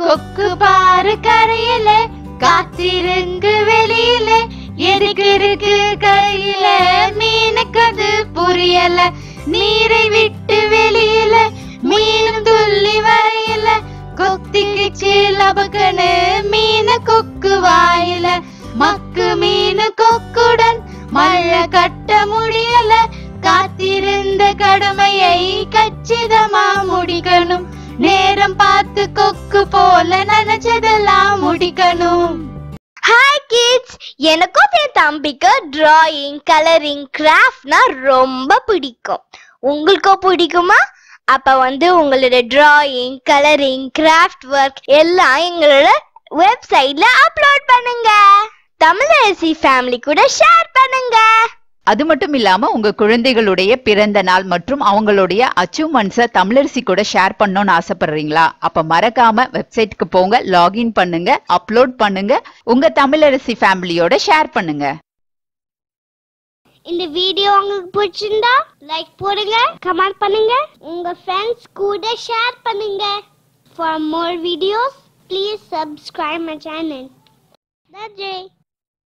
கொக்கு பாரு கரையில காத்திருங்கு வெளியில எதுக்கு இருக்கு கையில மீனுக்கு அது புரியல நீரை விட்டு வெளியில மீனும் துள்ளி வரையில கொத்திக்குச்சு லபக்கனு மீன கொக்கு வாயில மக்கு மீனு கொக்குடன் மழை கட்ட முடியல காத்திருந்த கடமையை கச்சிதமா முடிக்கணும் நேரம் பார்த்து கொக்கு போல நினைச்சதெல்லாம் முடிக்கணும் ஹாய் கிட்ஸ் எனக்கும் என் தம்பிக்கு டிராயிங் கலரிங் கிராஃப்ட்னா ரொம்ப பிடிக்கும் உங்களுக்கும் பிடிக்குமா அப்ப வந்து உங்களோட டிராயிங் கலரிங் கிராஃப்ட் ஒர்க் எல்லாம் எங்களோட வெப்சைட்ல அப்லோட் பண்ணுங்க தமிழரசி ஃபேமிலி கூட ஷேர் பண்ணுங்க அது மட்டும் இல்லாம உங்க குழந்தைகளுடைய பிறந்த நாள் மற்றும் அவங்களுடைய அச்சீவ்மெண்ட்ஸ தமிழரசி கூட ஷேர் பண்ணணும்னு ஆசைப்படுறீங்களா அப்ப மறக்காம வெப்சைட்க்கு போங்க லாகின் பண்ணுங்க அப்லோட் பண்ணுங்க உங்க தமிழரசி ஃபேமிலியோட ஷேர் பண்ணுங்க இந்த வீடியோ உங்களுக்கு பிடிச்சிருந்தா லைக் போடுங்க கமெண்ட் பண்ணுங்க உங்க ஃப்ரெண்ட்ஸ் கூட ஷேர் பண்ணுங்க for more videos please subscribe my channel நன்றி